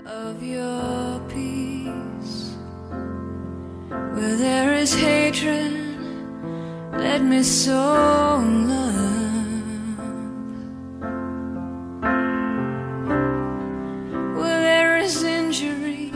of your peace. Where there is hatred, let me sow love. Where there is injury,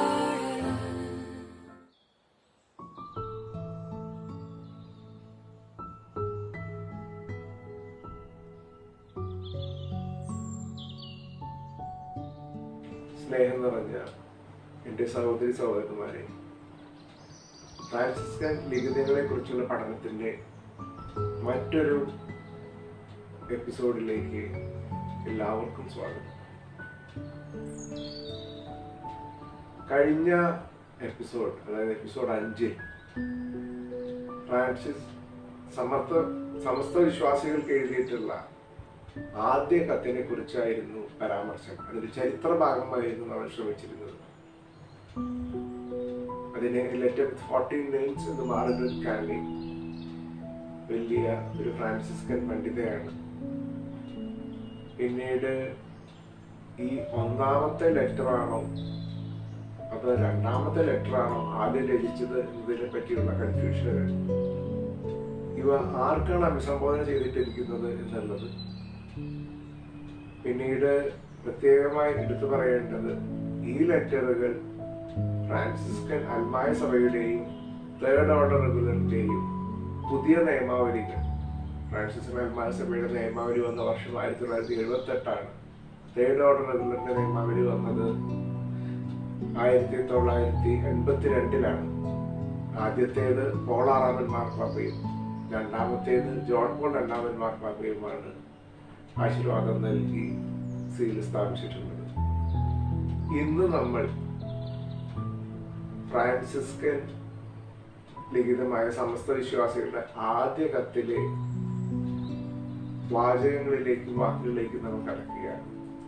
സ്നേഹം നിറഞ്ഞ എൻ്റെ സഹോദരി സഹോദരന്മാരെ ഫ്രാൻസിസ്കൻ ലിഖിതങ്ങളെ കുറിച്ചുള്ള പഠനത്തിൻ്റെ മറ്റൊരു എപ്പിസോഡിലേക്ക് എല്ലാവർക്കും സ്വാഗതം കഴിഞ്ഞ എപ്പിസോഡ് അതായത് എപ്പിസോഡ് അഞ്ചിൽ ഫ്രാൻസിസ് സമർത്ഥ സമസ്ത വിശ്വാസികൾക്ക് എഴുതിയിട്ടുള്ള ആദ്യ കത്തിനെ കുറിച്ചായിരുന്നു പരാമർശം അതിന്റെ ചരിത്ര ഭാഗമായിരുന്നു നമ്മൾ ശ്രമിച്ചിരുന്നത് അതിനെ ലെറ്റർ ഫോർട്ടീൻ നെയിംസ് എന്ന് മാർഗരറ്റ് കാലി വലിയ ഒരു ഫ്രാൻസിസ്കൻ പണ്ഡിതയാണ് പിന്നീട് ഈ ഒന്നാമത്തെ ലെറ്റർ ആണോ അതോ രണ്ടാമത്തെ ലെറ്റർ ആണോ ആദ്യം രചിച്ചത് എന്നതിനെ പറ്റിയുള്ള കൺഫ്യൂഷനുകൾ ഇവ ആർക്കാണ് അഭിസംബോധന ചെയ്തിട്ടിരിക്കുന്നത് എന്നുള്ളത് പിന്നീട് പ്രത്യേകമായി എടുത്തു പറയേണ്ടത് ഈ ലെറ്ററുകൾ ഫ്രാൻസിസ്കൻ അൽമായ സഭയുടെയും തേർഡ് ഓർഡർ റെഗുലറിന്റെയും പുതിയ നിയമാവലികൾ ഫ്രാൻസിസ്കൻ അൽമായ സഭയുടെ നിയമാവലി വന്ന വർഷം ആയിരത്തി തൊള്ളായിരത്തി എഴുപത്തി എട്ടാണ് തേർഡ് ഓർഡർ റെഗുലറിന്റെ നിയമാവലി വന്നത് ആയിരത്തി തൊള്ളായിരത്തി എൺപത്തി രണ്ടിലാണ് ആദ്യത്തേത് പോളാറാമൻ മാർപ്പാപ്പയും രണ്ടാമത്തേത് ജോൺ പോൾ രണ്ടാമൻ മാർപ്പാപ്പയുമാണ് ആശീർവാദം നൽകി സീൽ സ്ഥാപിച്ചിട്ടുള്ളത് ഇന്ന് നമ്മൾ ഫ്രാൻസിസ്കൻ ലിഖിതമായ സമസ്ത വിശ്വാസികളുടെ ആദ്യ കത്തിലെ വാചകങ്ങളിലേക്കും വാക്കുകളിലേക്കും നമ്മൾ കടക്കുകയാണ്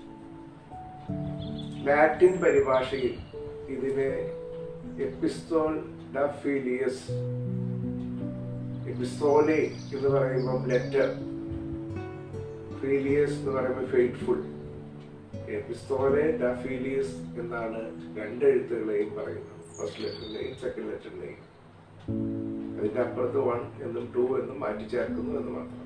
ലാറ്റിൻ പരിഭാഷയിൽ ഇതിനെ എപ്പിസ്തോൾ ഡ ഫീലിയസ് എപ്പിസ്തോലെ എന്ന് പറയുമ്പം ലെറ്റർ ഫീലിയസ് എന്ന് പറയുമ്പോൾ ഫെയ്റ്റ്ഫുൾ എപ്പിസ്തോലെ ഡ ഫീലിയസ് എന്നാണ് രണ്ട് എഴുത്തുകളെയും പറയുന്നത് ഫസ്റ്റ് ലെറ്ററിനെയും സെക്കൻഡ് ലെറ്ററിനെയും അതിന്റെ അപ്പുറത്ത് വൺ എന്നും ടു എന്നും മാറ്റി ചേർക്കുന്നു എന്ന് മാത്രം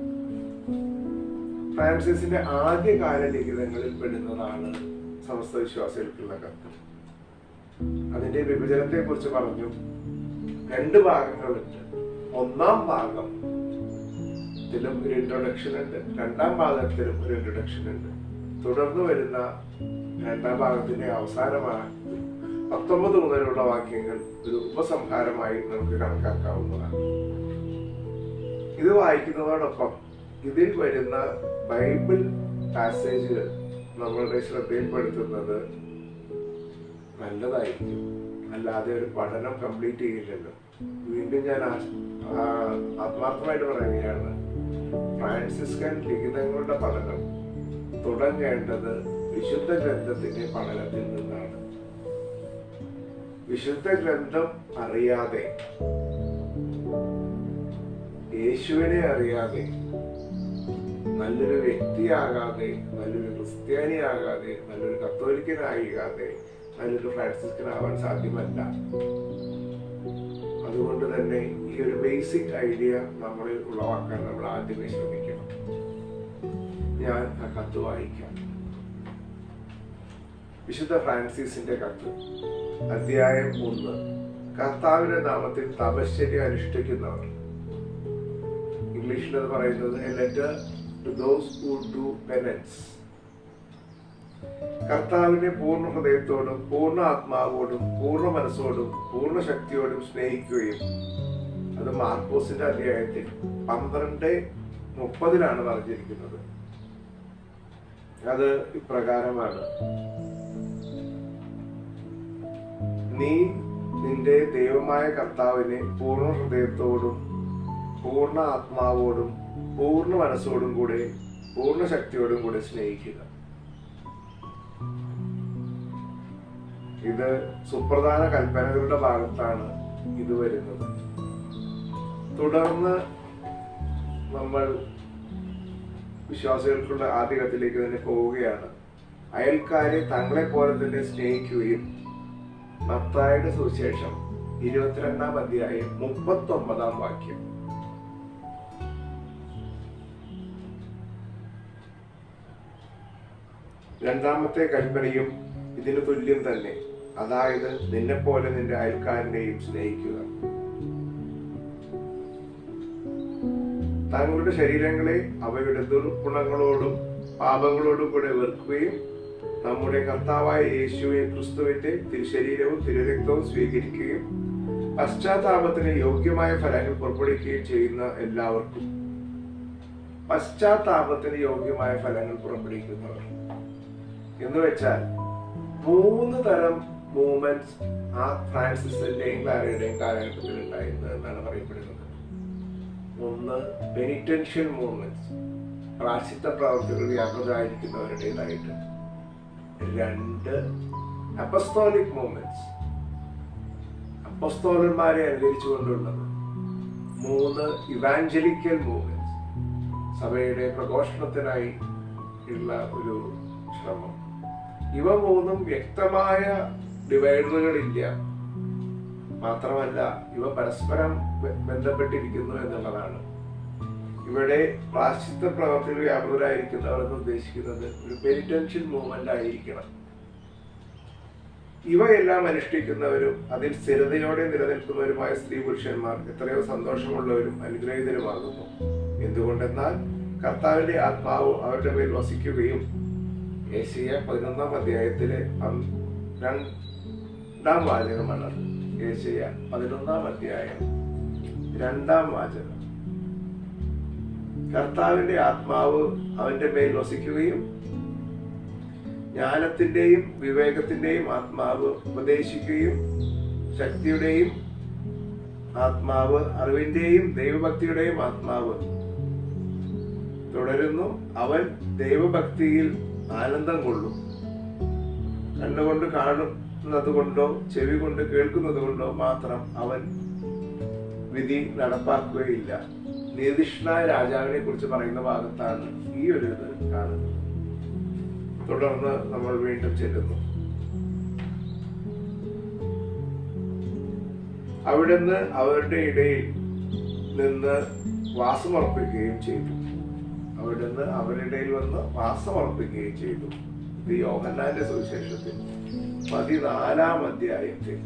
ഫ്രാൻസിസിന്റെ ആദ്യകാല ലിഖിതങ്ങളിൽ പെടുന്നതാണ് സമസ്ത വിശ്വാസികൾക്കുള്ള കത്ത് അതിന്റെ വിഭജനത്തെ കുറിച്ച് പറഞ്ഞു രണ്ട് ഭാഗങ്ങളുണ്ട് ഒന്നാം ഭാഗം ത്തിലും ഒരു ഇൻട്രൊഡക്ഷൻ ഉണ്ട് രണ്ടാം ഭാഗത്തിലും ഒരു ഇൻട്രൊഡക്ഷൻ ഉണ്ട് തുടർന്ന് വരുന്ന രണ്ടാം ഭാഗത്തിന്റെ അവസാനമാണ് പത്തൊമ്പത് മുതലുള്ള വാക്യങ്ങൾ ഒരു ഉപസംഹാരമായി നമുക്ക് കണക്കാക്കാവുന്നതാണ് ഇത് വായിക്കുന്നതോടൊപ്പം ഇതിൽ വരുന്ന ബൈബിൾ പാസേജുകൾ നമ്മളുടെ ശ്രദ്ധയിൽപ്പെടുത്തുന്നത് നല്ലതായിരിക്കും അല്ലാതെ ഒരു പഠനം കംപ്ലീറ്റ് ചെയ്യില്ലല്ലോ വീണ്ടും ഞാൻ ആ- ആ, ആത്മാർത്ഥമായിട്ട് പറയുകയാണ് ഫ്രാൻസിസ്കൻ ലിഖിതങ്ങളുടെ പഠനം തുടങ്ങേണ്ടത് വിശുദ്ധ ഗ്രന്ഥത്തിന്റെ പഠനത്തിൽ നിന്നാണ് വിശുദ്ധ ഗ്രന്ഥം അറിയാതെ യേശുവിനെ അറിയാതെ നല്ലൊരു വ്യക്തിയാകാതെ നല്ലൊരു ക്രിസ്ത്യാനിയാകാതെ നല്ലൊരു കത്തോലിക്കനാകാതെ നല്ലൊരു ഫ്രാൻസിസ്കനാവാൻ സാധ്യമല്ല അതുകൊണ്ട് തന്നെ ഈ ഒരു ബേസിക് ഐഡിയ നമ്മളിൽ ഉളവാക്കാൻ നമ്മൾ ആദ്യമേ ശ്രമിക്കണം ഞാൻ ആ കത്ത് വായിക്കാം വിശുദ്ധ ഫ്രാൻസിസിന്റെ കത്ത് അധ്യായം ഒന്ന് കർത്താവിന്റെ നാമത്തിൽ തപശ്ചര്യ അനുഷ്ഠിക്കുന്നവർ ഇംഗ്ലീഷിൽ അത് പറയുന്നത് a letter to those who do penance കർത്താവിനെ പൂർണ്ണ ഹൃദയത്തോടും പൂർണ്ണ ആത്മാവോടും പൂർണ്ണ മനസ്സോടും പൂർണ്ണ ശക്തിയോടും സ്നേഹിക്കുകയും അത് മാർക്കോസിന്റെ അധ്യായത്തിൽ പന്ത്രണ്ട് മുപ്പതിലാണ് പറഞ്ഞിരിക്കുന്നത് അത് ഇപ്രകാരമാണ് നീ നിന്റെ ദൈവമായ കർത്താവിനെ പൂർണ്ണ ഹൃദയത്തോടും പൂർണ്ണ ആത്മാവോടും പൂർണ്ണ മനസ്സോടും കൂടെ പൂർണ്ണ ശക്തിയോടും കൂടെ സ്നേഹിക്കുക ഇത് സുപ്രധാന കൽപ്പനകളുടെ ഭാഗത്താണ് ഇത് വരുന്നത് തുടർന്ന് നമ്മൾ വിശ്വാസികൾക്കുള്ള ആദ്യ കത്തിലേക്ക് തന്നെ പോവുകയാണ് അയൽക്കാരെ തങ്ങളെ പോലെ തന്നെ സ്നേഹിക്കുകയും മത്തായുടെ സുവിശേഷം ഇരുപത്തിരണ്ടാം അധ്യായം മുപ്പത്തി ഒമ്പതാം വാക്യം രണ്ടാമത്തെ കൽപ്പനയും ഇതിന് തുല്യം തന്നെ അതായത് നിന്നെ പോലെ നിന്റെ അയൽക്കാരനെയും സ്നേഹിക്കുക തങ്ങളുടെ ശരീരങ്ങളെ അവയുടെ ദുർഗുണങ്ങളോടും പാപങ്ങളോടും കൂടെ വെറുക്കുകയും നമ്മുടെ കർത്താവായ യേശുവെ ക്രിസ്തുവിന്റെ തിരുശരീരവും തിരുരക്തവും സ്വീകരിക്കുകയും പശ്ചാത്താപത്തിന് യോഗ്യമായ ഫലങ്ങൾ പുറപ്പെടുവിക്കുകയും ചെയ്യുന്ന എല്ലാവർക്കും പശ്ചാത്താപത്തിന് യോഗ്യമായ ഫലങ്ങൾ പുറപ്പെടുവിക്കുന്നവർ എന്ന് വെച്ചാൽ മൂന്ന് തരം മൂവ്മെന്റ്സ് ആ ഫ്രാൻസിസിന്റെയും ക്ലാരയുടെയും കാലഘട്ടത്തിൽ ഉണ്ടായിരുന്നു എന്നാണ് പറയപ്പെടുന്നത് ഒന്ന് പെനിറ്റൻഷ്യൽ മൂവ്മെന്റ്സ് പ്രാശിത്ത പ്രവർത്തികൾ വ്യാപൃതരായിരിക്കുന്നവരുടേതായിട്ട് രണ്ട് അപ്പസ്തോലിക് മൂവ്മെന്റ്സ് അപ്പസ്തോലന്മാരെ അനുകരിച്ചുകൊണ്ടുള്ളത് മൂന്ന് ഇവാഞ്ചലിക്കൽ മൂവ്മെന്റ്സ് സഭയുടെ പ്രഘോഷണത്തിനായി ഉള്ള ഒരു ശ്രമം ഇവ മൂന്നും വ്യക്തമായ ഡിവൈഡറുകളില്ല മാത്രമല്ല ഇവ പരസ്പരം ബ- ബന്ധപ്പെട്ടിരിക്കുന്നു എന്നുള്ളതാണ് ഇവിടെ പ്രാശ്ചിത്ത പ്രവർത്തികൾ വ്യാപൃതരായിരിക്കുന്നവർ എന്ന് ഉദ്ദേശിക്കുന്നത് ഒരു പെരിറ്റൻഷ്യൽ മൂവ്മെന്റ് ആയിരിക്കണം ഇവയെല്ലാം അനുഷ്ഠിക്കുന്നവരും അതിൽ സ്ഥിരതയോടെ നിലനിൽക്കുന്നവരുമായ സ്ത്രീ പുരുഷന്മാർ എത്രയോ സന്തോഷമുള്ളവരും അനുഗ്രഹീതരുമാകുന്നു എന്തുകൊണ്ടെന്നാൽ കർത്താവിന്റെ ആത്മാവ് അവരുടെ മേൽ വസിക്കുകയും ഏഷ്യ പതിനൊന്നാം അധ്യായത്തിലെ അം- രണ്ടാം വാചകമാണത് ഏഷ്യ പതിനൊന്നാം അധ്യായം രണ്ടാം വാചകം കർത്താവിന്റെ ആത്മാവ് അവന്റെ മേൽ വസിക്കുകയും ജ്ഞാനത്തിന്റെയും വിവേകത്തിന്റെയും ആത്മാവ് ഉപദേശിക്കുകയും ശക്തിയുടെയും ആത്മാവ് അറിവിന്റെയും ദൈവഭക്തിയുടെയും ആത്മാവ് തുടരുന്നു അവൻ ദൈവഭക്തിയിൽ ആനന്ദം കൊള്ളും കണ്ണുകൊണ്ട് കാണുന്നത് കൊണ്ടോ ചെവി കൊണ്ട് കേൾക്കുന്നത് കൊണ്ടോ മാത്രം അവൻ വിധി നടപ്പാക്കുകയില്ല നീതിഷ്ണായ രാജാവിനെ കുറിച്ച് പറയുന്ന ഭാഗത്താണ് ഈ ഒരു ഇത് കാണുന്നത് തുടർന്ന് നമ്മൾ വീണ്ടും ചെല്ലുന്നു അവിടുന്ന് അവരുടെ ഇടയിൽ നിന്ന് വാസമർപ്പിക്കുകയും ചെയ്തു അവിടുന്ന് അവരുടെ ഇടയിൽ വന്ന് വാസമർപ്പിക്കുകയും ചെയ്തു ഇത് യോഹന്നാന്റെ സുവിശേഷത്തിൽ പതിനാലാം അധ്യായത്തിൽ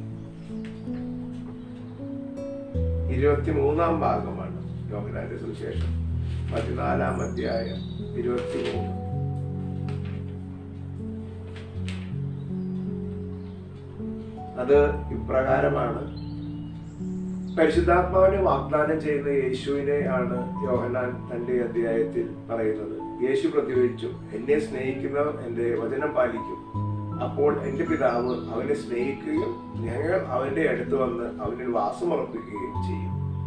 ഇരുപത്തിമൂന്നാം ഭാഗമാണ് യോഹന്നാന്റെ സുവിശേഷം പതിനാലാം അധ്യായം ഇരുപത്തിമൂന്ന് അത് ഇപ്രകാരമാണ് പരിശുദ്ധാത്മാവിനെ വാഗ്ദാനം ചെയ്യുന്ന യേശുവിനെ ആണ് യോഹന്നാൻ തന്റെ അധ്യായത്തിൽ പറയുന്നത് യേശു പ്രതിവഹിച്ചു എന്നെ സ്നേഹിക്കുന്നവർ എന്റെ വചനം പാലിക്കും അപ്പോൾ എന്റെ പിതാവ് അവനെ സ്നേഹിക്കുകയും ഞങ്ങൾ അവന്റെ അടുത്ത് വന്ന് അവനിൽ വാസമുറപ്പിക്കുകയും ചെയ്യും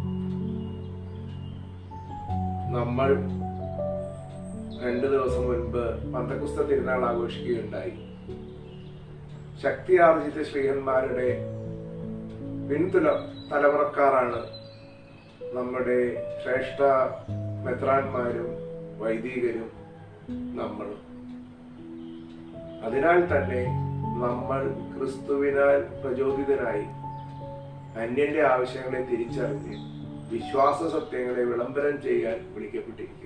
നമ്മൾ രണ്ടു ദിവസം മുൻപ് പന്തക്കുസ്ത തിരുനാൾ ആഘോഷിക്കുകയുണ്ടായി ശക്തിയാർജിത ശ്രീഹന്മാരുടെ പിന്തുല തലമുറക്കാരാണ് നമ്മുടെ ശ്രേഷ്ഠ മെത്രാന്മാരും വൈദികരും നമ്മൾ അതിനാൽ തന്നെ നമ്മൾ ക്രിസ്തുവിനാൽ പ്രചോദിതനായി അന്യന്റെ ആവശ്യങ്ങളെ തിരിച്ചറിഞ്ഞ് വിശ്വാസ സത്യങ്ങളെ വിളംബരം ചെയ്യാൻ വിളിക്കപ്പെട്ടിരിക്കുന്നു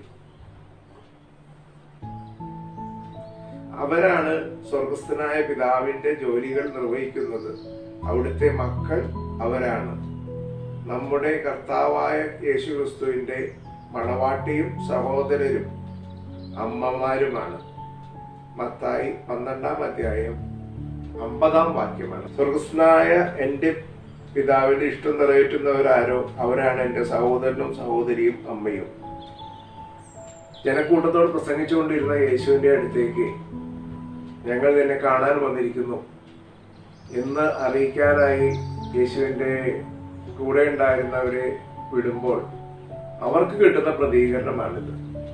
അവരാണ് സ്വർഗസ്ഥനായ പിതാവിന്റെ ജോലികൾ നിർവഹിക്കുന്നത് അവിടുത്തെ മക്കൾ അവരാണ് നമ്മുടെ കർത്താവായ യേശു ക്രിസ്തുവിന്റെ മണവാട്ടിയും സഹോദരരും അമ്മമാരുമാണ് മത്തായി പന്ത്രണ്ടാം അധ്യായം അമ്പതാം വാക്യമാണ് സ്വർഗസ്നായ എൻ്റെ പിതാവിന്റെ ഇഷ്ടം നിറവേറ്റുന്നവരാരോ അവരാണ് എൻ്റെ സഹോദരനും സഹോദരിയും അമ്മയും ജനക്കൂട്ടത്തോട് പ്രസംഗിച്ചുകൊണ്ടിരുന്ന യേശുവിന്റെ അടുത്തേക്ക് ഞങ്ങൾ നിന്നെ കാണാൻ വന്നിരിക്കുന്നു എന്ന് അറിയിക്കാനായി യേശുവിന്റെ കൂടെ ഉണ്ടായിരുന്നവരെ വിടുമ്പോൾ അവർക്ക് കിട്ടുന്ന പ്രതികരണമാണിത്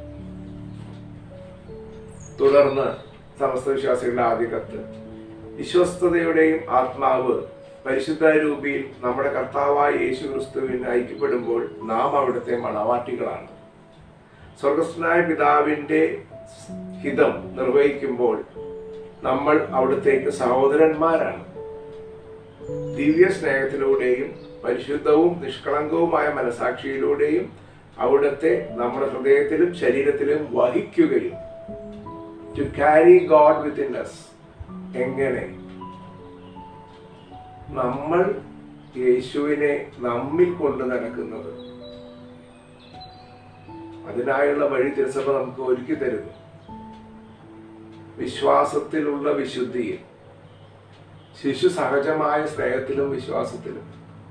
തുടർന്ന് സമസ്ത വിശ്വാസികളുടെ ആദ്യ കത്ത് വിശ്വസ്തതയുടെയും ആത്മാവ് പരിശുദ്ധ രൂപിയിൽ നമ്മുടെ കർത്താവായ യേശു ക്രിസ്തുവിൽ ഐക്യപ്പെടുമ്പോൾ നാം അവിടുത്തെ മണവാട്ടികളാണ് സ്വർഗസ്നായ പിതാവിന്റെ ഹിതം നിർവഹിക്കുമ്പോൾ നമ്മൾ അവിടത്തേക്ക് സഹോദരന്മാരാണ് ദിവ്യ സ്നേഹത്തിലൂടെയും പരിശുദ്ധവും നിഷ്കളങ്കവുമായ മനസാക്ഷിയിലൂടെയും അവിടുത്തെ നമ്മുടെ ഹൃദയത്തിലും ശരീരത്തിലും വഹിക്കുകയും to carry God within us എങ്ങനെ നമ്മൾ യേശുവിനെ നമ്മിൽ കൊണ്ട് നടക്കുന്നത് അതിനായുള്ള വഴി തിരുസഭ നമുക്ക് ഒരുക്കി തരുന്നു വിശ്വാസത്തിലുള്ള വിശുദ്ധിയിൽ ശിശു സഹജമായ സ്നേഹത്തിലും വിശ്വാസത്തിലും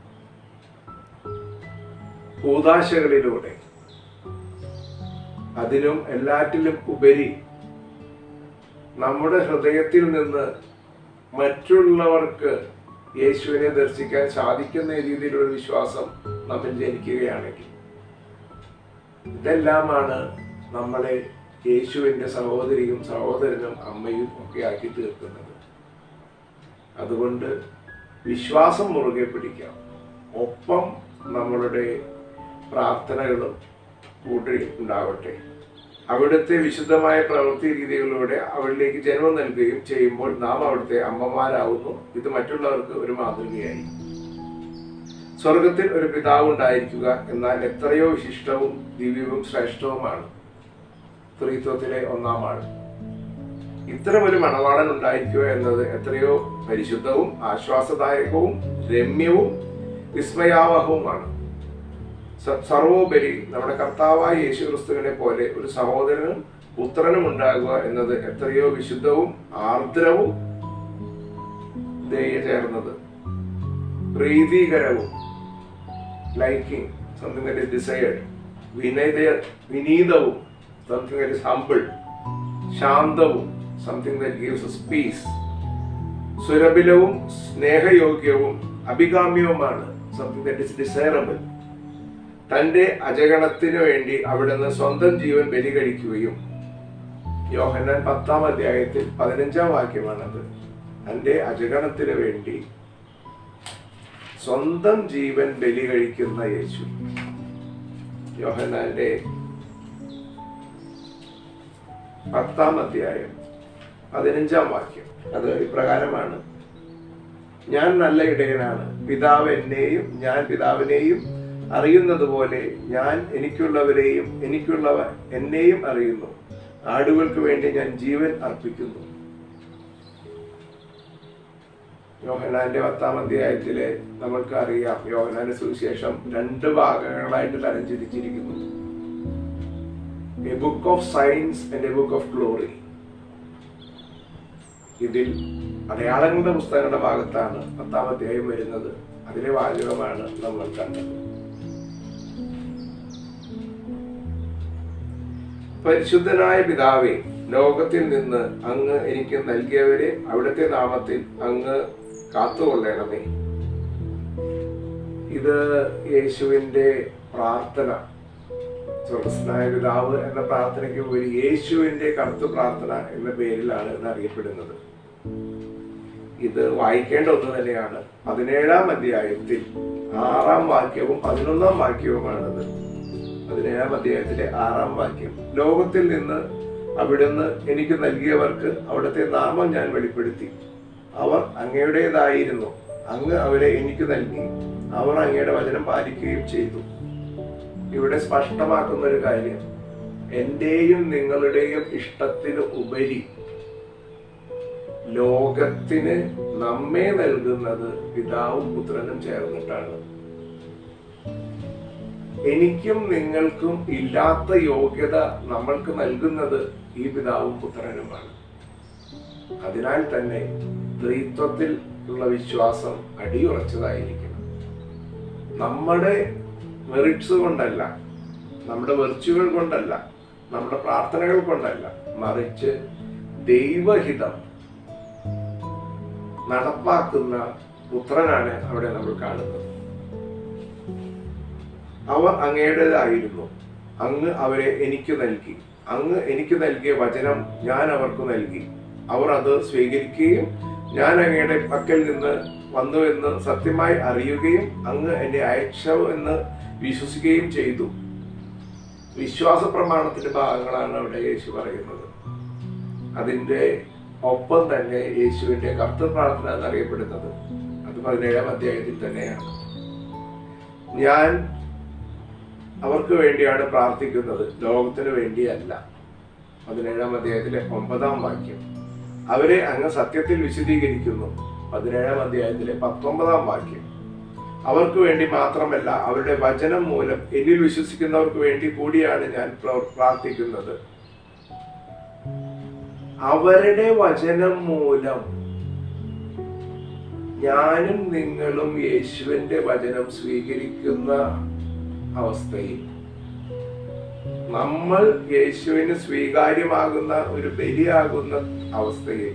കൂതാശകളിലൂടെ അതിലും എല്ലാറ്റിലും ഉപരി നമ്മുടെ ഹൃദയത്തിൽ നിന്ന് മറ്റുള്ളവർക്ക് യേശുവിനെ ദർശിക്കാൻ സാധിക്കുന്ന രീതിയിലുള്ള വിശ്വാസം നമ്മിൽ ജനിക്കുകയാണെങ്കിൽ ഇതെല്ലാമാണ് നമ്മളെ യേശുവിൻ്റെ സഹോദരിയും സഹോദരനും അമ്മയും ഒക്കെ ആക്കി തീർക്കുന്നത് അതുകൊണ്ട് വിശ്വാസം മുറുകെ പിടിക്കാം ഒപ്പം നമ്മളുടെ പ്രാർത്ഥനകളും കൂട്ടി ഉണ്ടാവട്ടെ അവിടുത്തെ വിശുദ്ധമായ പ്രവൃത്തി രീതികളിലൂടെ അവളിലേക്ക് ജന്മം നൽകുകയും ചെയ്യുമ്പോൾ നാം അവിടുത്തെ അമ്മമാരാവുന്നു ഇത് മറ്റുള്ളവർക്ക് ഒരു മാതൃകയായി സ്വർഗത്തിൽ ഒരു പിതാവ് ഉണ്ടായിരിക്കുക എന്നാൽ എത്രയോ വിശിഷ്ടവും ദിവ്യവും ശ്രേഷ്ഠവുമാണ് ത്രിത്വത്തിലെ ഒന്നാം ആൾ ഇത്തരമൊരു മണവാളൻ ഉണ്ടായിരിക്കുക എന്നത് എത്രയോ പരിശുദ്ധവും ആശ്വാസദായകവും രമ്യവും വിസ്മയാവഹവുമാണ് സ- സർവോപരി നമ്മുടെ കർത്താവായ യേശു ക്രിസ്തുവിനെ പോലെ ഒരു സഹോദരനും പുത്രനും ഉണ്ടാകുക എന്നത് എത്രയോ വിശുദ്ധവും ആർദ്രവും ദയ ചേർന്നത് പ്രീതികരവും liking something that is desired വിനീത വിനീതവും സംതിങ് ദറ്റ് ഇസ് ഹംബിൾ ശാന്തവും something that gives us peace സുരഭിലവും സ്നേഹയോഗ്യവും അഭികാമ്യവുമാണ് സംതിങ് ദറ്റ് ഇസ് ഡിസൈറബിൾ തന്റെ അജഗണത്തിനു വേണ്ടി അവിടുന്ന് സ്വന്തം ജീവൻ ബലി കഴിക്കുകയും യോഹന്നാൻ പത്താം അധ്യായത്തിൽ പതിനഞ്ചാം വാക്യമാണത് തന്റെ അജഗണത്തിന് വേണ്ടി സ്വന്തം ജീവൻ ബലി കഴിക്കുന്ന യേശു യോഹന്നാന്റെ പത്താം അധ്യായം പതിനഞ്ചാം വാക്യം അത് ഇപ്രകാരമാണ് ഞാൻ നല്ല ഇടയനാണ് പിതാവ് എന്നെയും ഞാൻ പിതാവിനെയും അറിയുന്നത് പോലെ ഞാൻ എനിക്കുള്ളവരെയും എനിക്കുള്ളവ എന്നെയും അറിയുന്നു ആടുകൾക്ക് വേണ്ടി ഞാൻ ജീവൻ അർപ്പിക്കുന്നു യോഹനാന്റെ പത്താം അധ്യായത്തിലെ നമ്മൾക്ക് അറിയാം യോഹനാന്റെ സുവിശേഷം രണ്ട് ഭാഗങ്ങളായിട്ട് തരംതിരിച്ചിരിക്കുന്നു a book of science and a book of glory ഇതിൽ അടയാളങ്ങളുടെ പുസ്തകങ്ങളുടെ ഭാഗത്താണ് പത്താം അധ്യായം വരുന്നത് അതിലെ വാചകമാണ് നമ്മൾ കണ്ടത് പരിശുദ്ധനായ പിതാവേ ലോകത്തിൽ നിന്ന് അങ്ങ് എനിക്ക് നൽകിയവരെ അവിടുത്തെ നാമത്തിൽ അങ്ങ് കാത്തുകൊള്ളണമേ ഇത് യേശുവിന്റെ പ്രാർത്ഥന സ്വർഗസ്നായ പിതാവ് എന്ന പ്രാർത്ഥനയ്ക്ക് ഉപരി യേശുവിന്റെ കറുത്ത പ്രാർത്ഥന എന്ന പേരിലാണ് ഇത് അറിയപ്പെടുന്നത് ഇത് വായിക്കേണ്ട ഒന്ന് തന്നെയാണ് പതിനേഴാം അധ്യായത്തിൽ ആറാം വാക്യവും പതിനൊന്നാം വാക്യവുമാണത് പതിനേഴാം അധ്യായത്തിലെ ആറാം വാക്യം ലോകത്തിൽ നിന്ന് അവിടുന്ന് എനിക്ക് നൽകിയവർക്ക് അവിടുത്തെ നാമം ഞാൻ വെളിപ്പെടുത്തി അവർ അങ്ങയുടേതായിരുന്നു അങ്ങ് അവരെ എനിക്ക് നൽകി അവർ അങ്ങയുടെ വചനം പാലിക്കുകയും ചെയ്തു ഇവിടെ സ്പഷ്ടമാക്കുന്ന ഒരു കാര്യം എന്റെയും നിങ്ങളുടെയും ഇഷ്ടത്തിന് ഉപരി ലോകത്തിന് നമ്മെ നൽകുന്നത് പിതാവും പുത്രനും ചേർന്നിട്ടാണ് എനിക്കും നിങ്ങൾക്കും ഇല്ലാത്ത യോഗ്യത നമ്മൾക്ക് നൽകുന്നത് ഈ പിതാവും പുത്രനുമാണ് അതിനാൽ തന്നെ ത്രിത്വത്തിൽ ഉള്ള വിശ്വാസം അടിയുറച്ചതായിരിക്കണം നമ്മുടെ മെറിറ്റ്സ് കൊണ്ടല്ല നമ്മുടെ വെർച്ചുകൾ കൊണ്ടല്ല നമ്മുടെ പ്രാർത്ഥനകൾ കൊണ്ടല്ല മറിച്ച് ദൈവഹിതം നടപ്പാക്കുന്ന പുത്രനാണ് അവിടെ നമ്മൾ കാണുന്നത് അവർ അങ്ങയുടേതായിരുന്നു അങ്ങ് അവരെ എനിക്ക് നൽകി അങ്ങ് എനിക്ക് നൽകിയ വചനം ഞാൻ അവർക്ക് നൽകി അവർ അത് സ്വീകരിക്കുകയും ഞാൻ അങ്ങയുടെ പക്കൽ നിന്ന് വന്നു എന്ന് സത്യമായി അറിയുകയും അങ്ങ് എന്നെ അയച്ചു എന്ന് വിശ്വസിക്കുകയും ചെയ്തു വിശ്വാസ പ്രമാണത്തിന്റെ ഭാഗങ്ങളാണ് അവിടെ യേശു പറയുന്നത് അതിന്റെ ഒപ്പം തന്നെ യേശുവിന്റെ കർത്തൃ പ്രാർത്ഥന എന്നറിയപ്പെടുന്നത് അത് പതിനേഴാം അധ്യായത്തിൽ തന്നെയാണ് ഞാൻ അവർക്ക് വേണ്ടിയാണ് പ്രാർത്ഥിക്കുന്നത് ലോകത്തിന് വേണ്ടിയല്ല പതിനേഴാം അധ്യായത്തിലെ ഒമ്പതാം വാക്യം അവരെ അങ്ങ് സത്യത്തിൽ വിശദീകരിക്കുന്നു പതിനേഴാം അധ്യായത്തിലെ പത്തൊമ്പതാം വാക്യം അവർക്ക് വേണ്ടി മാത്രമല്ല അവരുടെ വചനം മൂലം എന്നിൽ വിശ്വസിക്കുന്നവർക്ക് വേണ്ടി കൂടിയാണ് ഞാൻ പ്ര- പ്രാർത്ഥിക്കുന്നത് അവരുടെ വചനം മൂലം ഞാനും നിങ്ങളും യേശുവിന്റെ വചനം സ്വീകരിക്കുന്ന അവസ്ഥയിൽ നമ്മൾ യേശുവിന് സ്വീകാര്യമാകുന്ന ഒരു ബലിയാകുന്ന അവസ്ഥയിൽ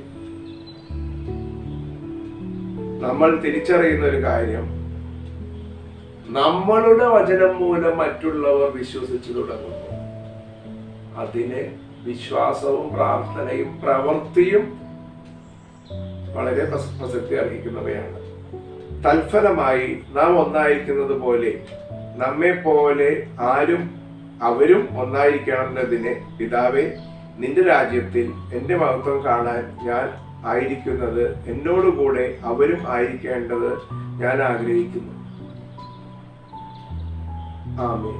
നമ്മൾ തിരിച്ചറിയുന്ന ഒരു കാര്യം നമ്മളുടെ വചനം മൂലം മറ്റുള്ളവർ വിശ്വസിച്ചു തുടങ്ങുന്നു അതിന് വിശ്വാസവും പ്രാർത്ഥനയും പ്രവൃത്തിയും വളരെ പ്രസ- പ്രസക്തി അർഹിക്കുന്നവയാണ് തൽഫലമായി നാം ഒന്നായിരിക്കുന്നത് പോലെ നമ്മെ പോലെ ആരും അവരും ഒന്നായിരിക്കണമെന്നതിന് പിതാവേ നിന്റെ രാജ്യത്തിൽ എന്റെ മഹത്വം കാണാൻ ഞാൻ ആയിരിക്കുന്നത് എന്നോടുകൂടെ അവരും ആയിരിക്കേണ്ടത് ഞാൻ ആഗ്രഹിക്കുന്നു ആമേൻ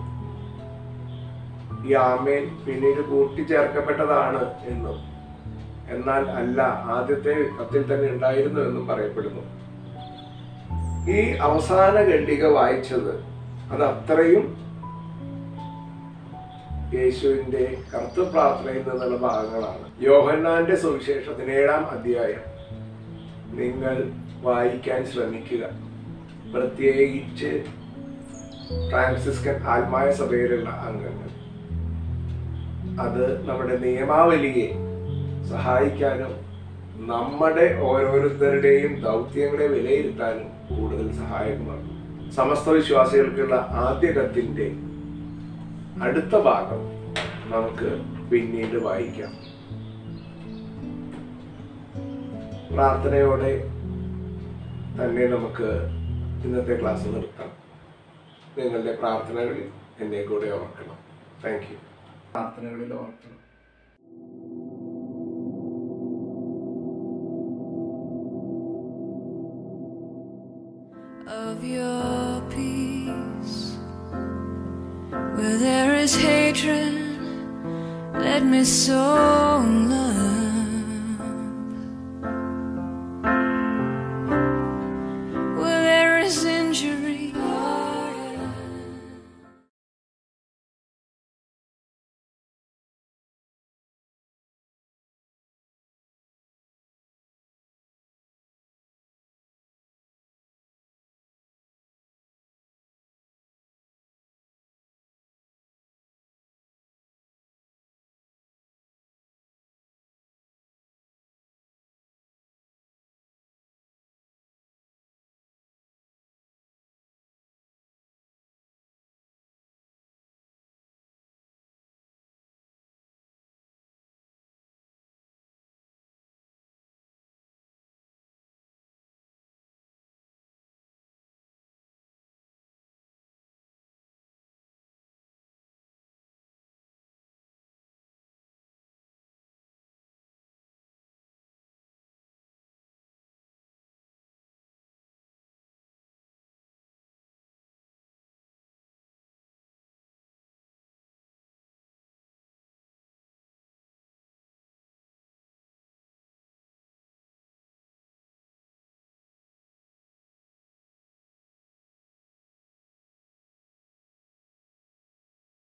ഈ ആമേൻ പിന്നീട് കൂട്ടിച്ചേർക്കപ്പെട്ടതാണ് എന്നും എന്നാൽ അല്ല ആദ്യത്തെ കത്തിൽ തന്നെ ഉണ്ടായിരുന്നു എന്നും പറയപ്പെടുന്നു ഈ അവസാന ഖണ്ഡിക വായിച്ചത് അത് അത്രയും യേശുവിന്റെ കർത്തൃ പ്രാർത്ഥനയിൽ നിന്നുള്ള ഭാഗങ്ങളാണ് യോഹന്നാന്റെ സുവിശേഷം പതിനേഴാം അധ്യായം നിങ്ങൾ വായിക്കാൻ ശ്രമിക്കുക പ്രത്യേകിച്ച് ഫ്രാൻസിസ്കൻ ആത്മായ സഭയിലുള്ള അംഗങ്ങൾ അത് നമ്മുടെ നിയമാവലിയെ സഹായിക്കാനും നമ്മുടെ ഓരോരുത്തരുടെയും ദൗത്യങ്ങളെ വിലയിരുത്താനും കൂടുതൽ സഹായകമാണ് സമസ്ത വിശ്വാസികൾക്കുള്ള ആദ്യ കത്തിന്റെ അടുത്ത ഭാഗം നമുക്ക് പിന്നീട് വായിക്കാം പ്രാർത്ഥനയോടെ തന്നെ നമുക്ക് ഇന്നത്തെ ക്ലാസ് നിർത്താം നിങ്ങളുടെ പ്രാർത്ഥനകളിൽ എന്നെ കൂടെ ഓർക്കണം താങ്ക് യു പ്രാർത്ഥനകളിൽ ഓർക്കണം of your peace. Where there is hatred, let me sow love.